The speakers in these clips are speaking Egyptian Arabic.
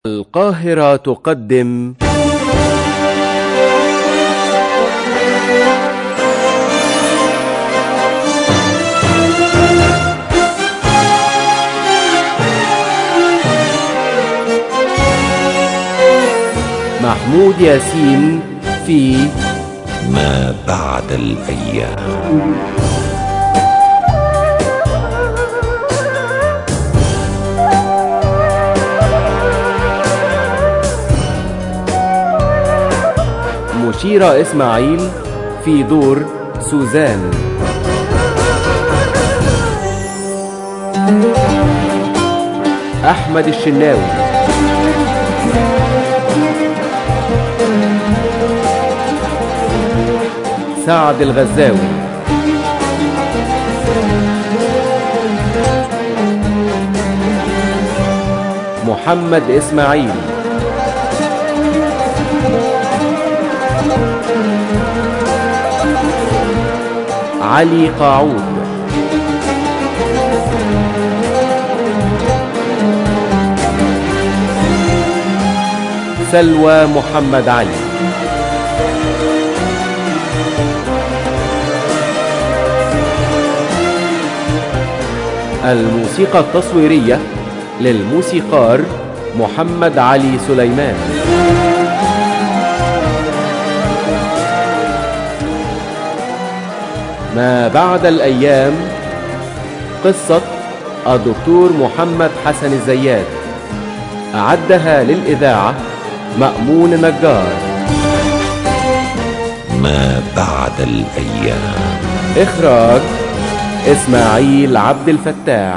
القاهرة تقدم محمود ياسين في ما بعد الأيام مشيرة إسماعيل في دور سوزان أحمد الشناوي سعد الغزاوي محمد إسماعيل علي قاعود سلوى محمد علي الموسيقى التصويرية للموسيقار محمد علي سليمان ما بعد الأيام قصة الدكتور محمد حسن الزيات أعدها للإذاعة مأمون النجار ما بعد الأيام إخراج إسماعيل عبد الفتاح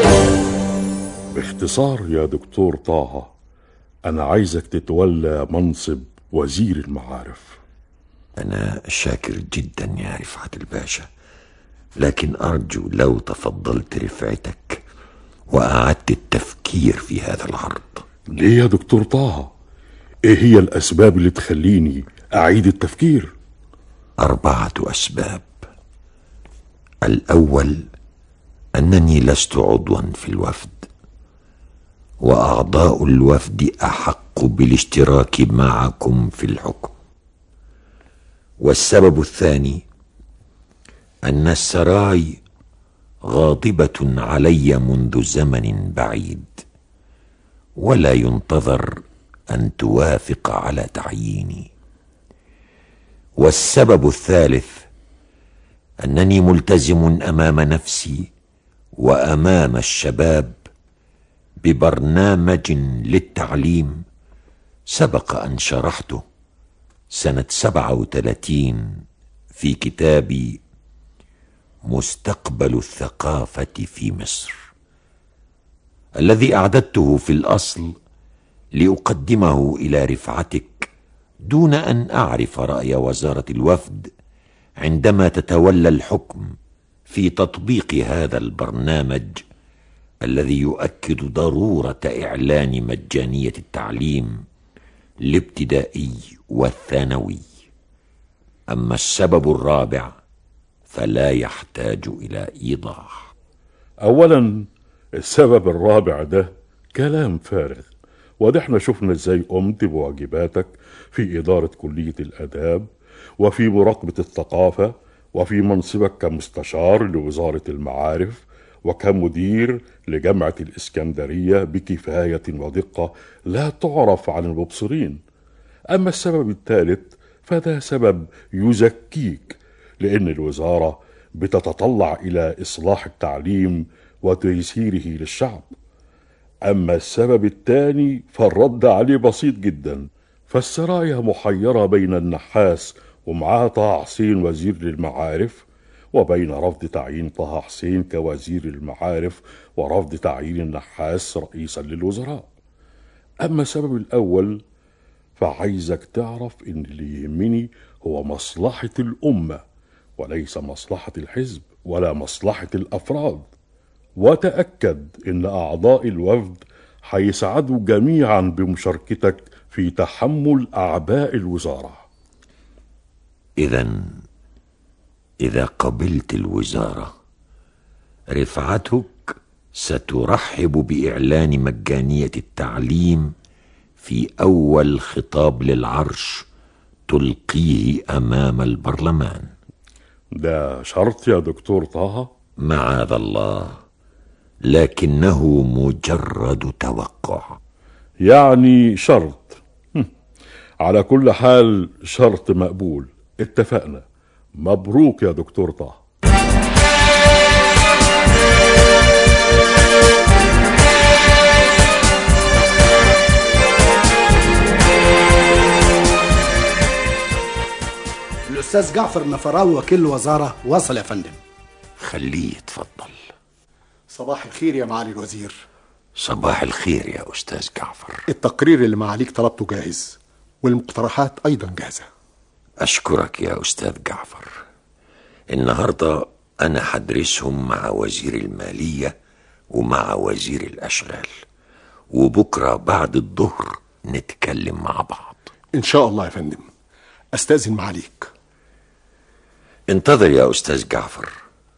باختصار يا دكتور طه أنا عايزك تتولى منصب وزير المعارف أنا شاكر جدا يا رفعت الباشا لكن أرجو لو تفضلت رفعتك وأعدت التفكير في هذا العرض ليه يا دكتور طه ايه هي الأسباب اللي تخليني أعيد التفكير أربعة أسباب الأول أنني لست عضوا في الوفد وأعضاء الوفد أحق بالاشتراك معكم في الحكم والسبب الثاني ان السراي غاضبه علي منذ زمن بعيد ولا ينتظر ان توافق على تعييني والسبب الثالث انني ملتزم امام نفسي وامام الشباب ببرنامج للتعليم سبق ان شرحته سنة سبعة وثلاثين في كتابي مستقبل الثقافة في مصر الذي أعددته في الأصل لأقدمه إلى رفعتك دون أن أعرف رأي وزارة الوفد عندما تتولى الحكم في تطبيق هذا البرنامج الذي يؤكد ضرورة إعلان مجانية التعليم الابتدائي والثانوي اما السبب الرابع فلا يحتاج الى ايضاح أولا السبب الرابع ده كلام فارغ وده احنا شفنا ازاي قمت بواجباتك في إدارة كلية الآداب وفي مراقبة الثقافة وفي منصبك كمستشار لوزارة المعارف وكمدير لجامعة الإسكندرية بكفاية ودقة لا تعرف عن المبصرين أما السبب الثالث فده سبب يزكيك لأن الوزارة بتتطلع إلى إصلاح التعليم وتيسيره للشعب أما السبب الثاني فالرد عليه بسيط جدا فالسرايا محيرة بين النحاس ومعاه طه حسين وزير للمعارف وبين رفض تعيين طه حسين كوزير المعارف ورفض تعيين النحاس رئيسا للوزراء أما السبب الأول فعايزك تعرف إن اللي يهمني هو مصلحة الأمة وليس مصلحة الحزب ولا مصلحة الأفراد وتأكد إن أعضاء الوفد هيسعدوا جميعا بمشاركتك في تحمل أعباء الوزارة اذا اذا قبلت الوزاره رفعتك سترحب باعلان مجانيه التعليم في أول خطاب للعرش تلقيه أمام البرلمان ده شرط يا دكتور طه معاذ الله لكنه مجرد توقع يعني شرط هم. على كل حال شرط مقبول اتفقنا مبروك يا دكتور طه الأستاذ جعفر النفراوي وكيل الوزارة وصل يا فندم خليه يتفضل صباح الخير يا معالي الوزير صباح الخير يا أستاذ جعفر التقرير اللي معاليك طلبته جاهز والمقترحات أيضا جاهزة أشكرك يا أستاذ جعفر النهاردة أنا هدرسهم مع وزير المالية ومع وزير الأشغال وبكرة بعد الظهر نتكلم مع بعض إن شاء الله يا فندم أستأذن معاليك انتظر يا أستاذ جعفر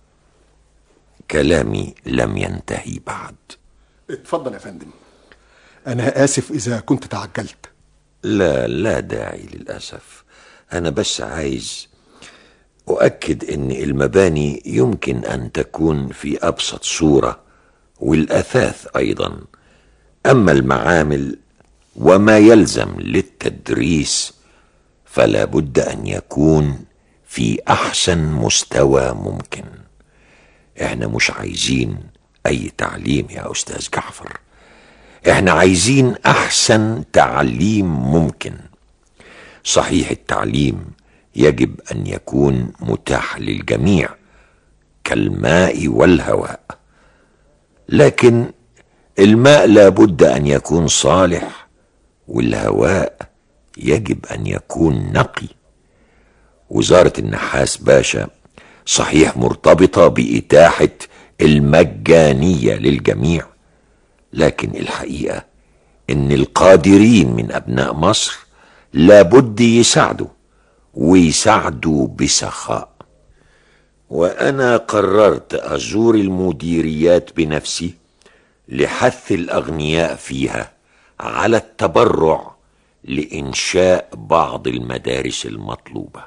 كلامي لم ينتهي بعد اتفضل يا فندم أنا آسف إذا كنت تعجلت لا لا داعي للأسف أنا بس عايز أؤكد أن المباني يمكن أن تكون في أبسط صورة والأثاث أيضا أما المعامل وما يلزم للتدريس فلا بد أن يكون في أحسن مستوى ممكن احنا مش عايزين أي تعليم يا أستاذ جعفر احنا عايزين أحسن تعليم ممكن صحيح التعليم يجب أن يكون متاح للجميع كالماء والهواء لكن الماء لابد أن يكون صالح والهواء يجب أن يكون نقي وزارة النحاس باشا صحيح مرتبطة بإتاحة المجانية للجميع لكن الحقيقة إن القادرين من أبناء مصر لابد يساعدوا ويساعدوا بسخاء وأنا قررت أزور المديريات بنفسي لحث الأغنياء فيها على التبرع لإنشاء بعض المدارس المطلوبة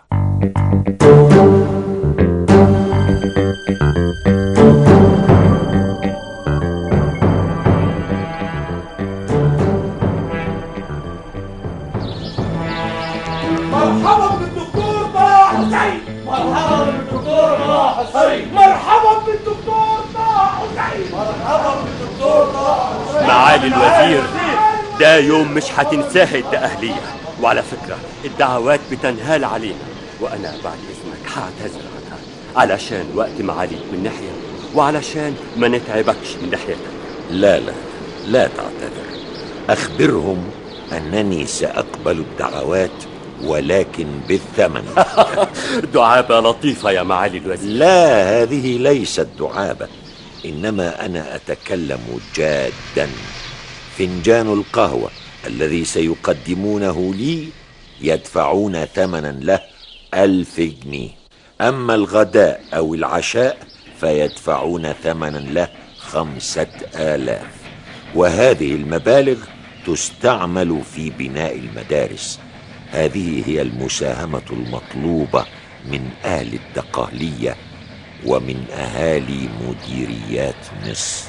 مرحبا بالدكتور طه حسين مرحبا بالدكتور طه حسين مرحبا بالدكتور طه حسين مرحبا بالدكتور طه حسين معالي الوزير ده يوم مش هتنساه الدقهلية وعلى فكرة الدعوات بتنهال علينا وأنا بعد إذنك هعتذر عنها علشان وقت معاليك من ناحية وعلشان ما نتعبكش من ناحيتك لا لا لا تعتذر أخبرهم أنني سأقبل الدعوات ولكن بالثمن دعابة لطيفة يا معالي الوزير لا هذه ليست دعابة إنما أنا أتكلم جادا فنجان القهوة الذي سيقدمونه لي يدفعون ثمنا له ألف جنيه أما الغداء أو العشاء فيدفعون ثمنا له خمسة آلاف وهذه المبالغ تستعمل في بناء المدارس هذه هي المساهمة المطلوبة من أهل الدقهلية ومن أهالي مديريات مصر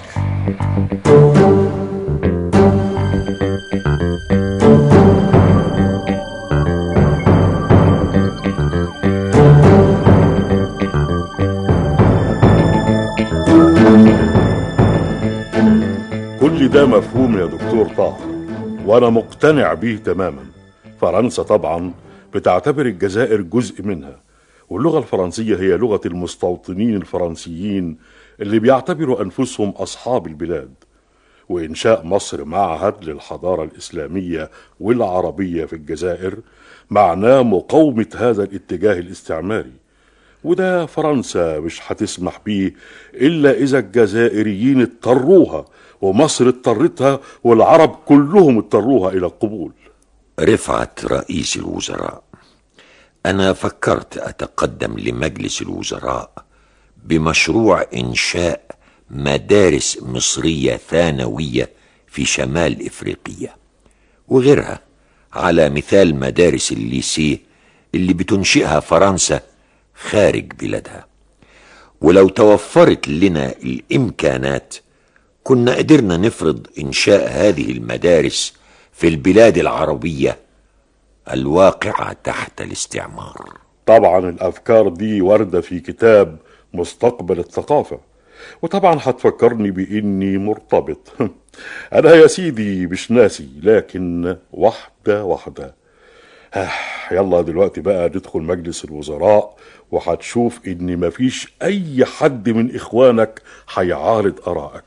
كل ده مفهوم يا دكتور طه وانا مقتنع بيه تماما فرنسا طبعا بتعتبر الجزائر جزء منها واللغة الفرنسية هي لغة المستوطنين الفرنسيين اللي بيعتبروا أنفسهم أصحاب البلاد وإنشاء مصر معهد للحضارة الإسلامية والعربية في الجزائر معناه مقاومة هذا الاتجاه الاستعماري وده فرنسا مش هتسمح بيه إلا إذا الجزائريين اضطروها ومصر اضطرتها والعرب كلهم اضطروها إلى القبول رفعت رئيس الوزراء أنا فكرت أتقدم لمجلس الوزراء بمشروع إنشاء مدارس مصرية ثانوية في شمال إفريقيا وغيرها على مثال مدارس الليسيه اللي بتنشئها فرنسا خارج بلادها ولو توفرت لنا الامكانات كنا قدرنا نفرض انشاء هذه المدارس في البلاد العربيه الواقعه تحت الاستعمار طبعا الافكار دي وارده في كتاب مستقبل الثقافه وطبعا هتفكرني باني مرتبط انا يا سيدي مش ناسي لكن واحده واحده آه، يلا دلوقتي بقى ندخل مجلس الوزراء وهتشوف ان مفيش اي حد من اخوانك هيعارض ارائك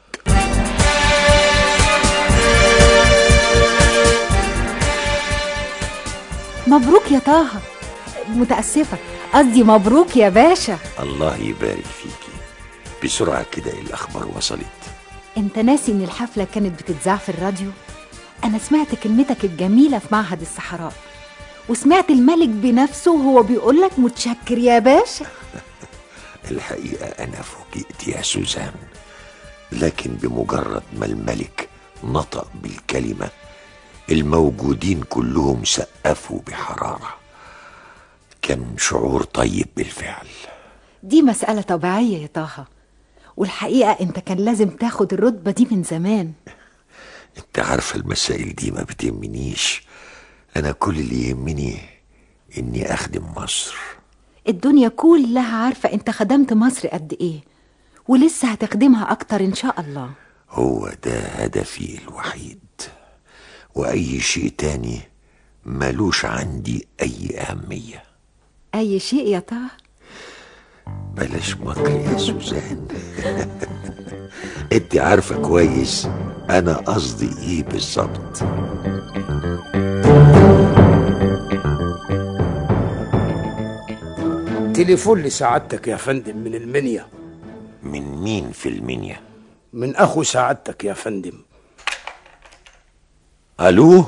مبروك يا طه متأسفة قصدي مبروك يا باشا الله يبارك فيكي بسرعه كده الاخبار وصلت انت ناسي ان الحفلة كانت بتتذاع في الراديو انا سمعت كلمتك الجميلة في معهد الصحراء وسمعت الملك بنفسه وهو بيقولك متشكر يا باشا الحقيقة أنا فوجئت يا سوزان لكن بمجرد ما الملك نطق بالكلمة الموجودين كلهم سقفوا بحرارة كان شعور طيب بالفعل دي مسألة طبيعية يا طه والحقيقة انت كان لازم تاخد الرتبة دي من زمان انت عارفة المسائل دي ما بتهمنيش أنا كل اللي يهمني إني أخدم مصر الدنيا كلها عارفة انت خدمت مصر قد ايه ولسه هتخدمها اكتر ان شاء الله هو ده هدفي الوحيد وأي شيء تاني ملوش عندي أي أهمية اي شيء يا طه بلاش مكر يا سوزان انت عارفة كويس أنا قصدي إيه بالظبط تليفون لسعادتك يا فندم من المنيا من مين في المنيا من اخو سعادتك يا فندم ألو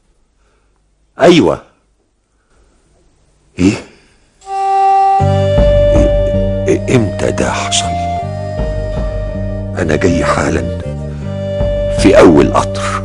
أيوة إيه إيه- إيه إمتى ده حصل أنا جاي حالا في أول قطر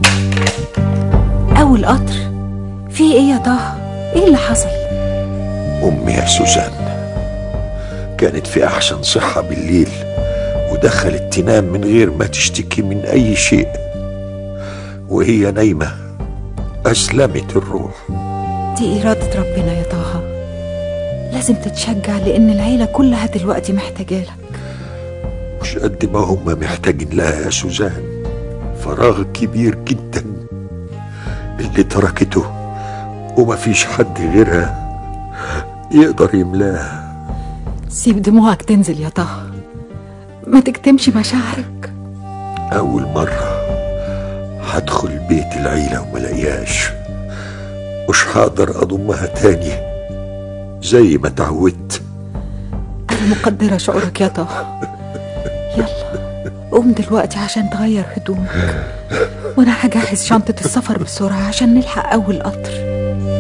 اول قطر في ايه يا طه ايه اللي حصل أمي يا سوزان كانت في أحسن صحة بالليل ودخلت تنام من غير ما تشتكي من أي شيء وهي نايمة أسلمت الروح دي إرادة ربنا يا طه لازم تتشجع لأن العيلة كلها دلوقتي محتاجالك مش قد ما هم محتاجين لها يا سوزان فراغ كبير جدا اللي تركته ومفيش حد غيرها يقدر يملاه سيب دموعك تنزل يا طه ما تكتمش مشاعرك أول مرة هدخل بيت العيلة وملاقيهاش مش هقدر أضمها تاني زي ما تعودت أنا مقدرة شعورك يا طه يلا قوم دلوقتي عشان تغير هدومك وأنا هجهز شنطة السفر بسرعة عشان نلحق أول قطر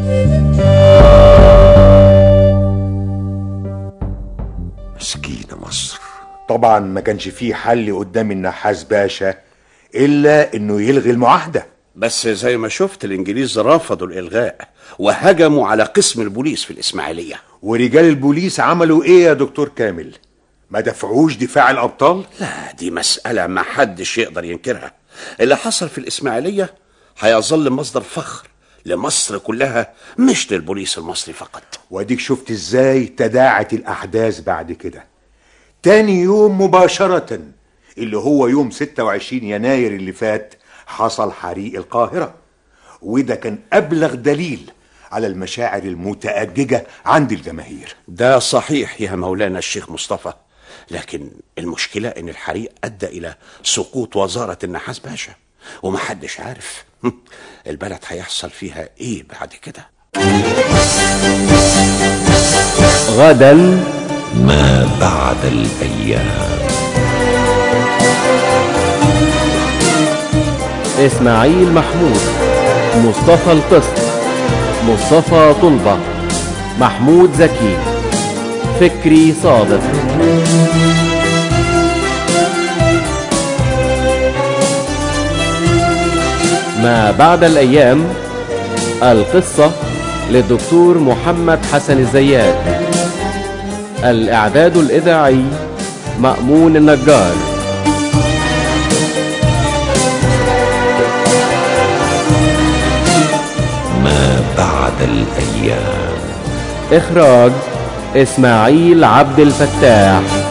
مسكينة مصر طبعا ما كانش فيه حل قدام النحاس باشا الا انه يلغي المعاهده بس زي ما شفت الانجليز رفضوا الالغاء وهجموا على قسم البوليس في الاسماعيليه ورجال البوليس عملوا ايه يا دكتور كامل ما دفعوش دفاع الابطال لا دي مسألة ما حدش يقدر ينكرها اللي حصل في الإسماعيلية هيظل مصدر فخر لمصر كلها مش للبوليس المصري فقط واديك شفت ازاي تداعت الاحداث بعد كده تاني يوم مباشرة اللي هو يوم 26 يناير اللي فات حصل حريق القاهرة وده كان أبلغ دليل على المشاعر المتأججة عند الجماهير ده صحيح يا مولانا الشيخ مصطفى لكن المشكلة إن الحريق أدى إلى سقوط وزارة النحاس باشا ومحدش عارف البلد هيحصل فيها إيه بعد كده غدا ما بعد الأيام إسماعيل محمود مصطفى القسط مصطفى طلبة محمود زكي فكري صادق ما بعد الأيام القصة للدكتور محمد حسن الزيات الإعداد الإذاعي مأمون النجار ما بعد الأيام إخراج إسماعيل عبد الفتاح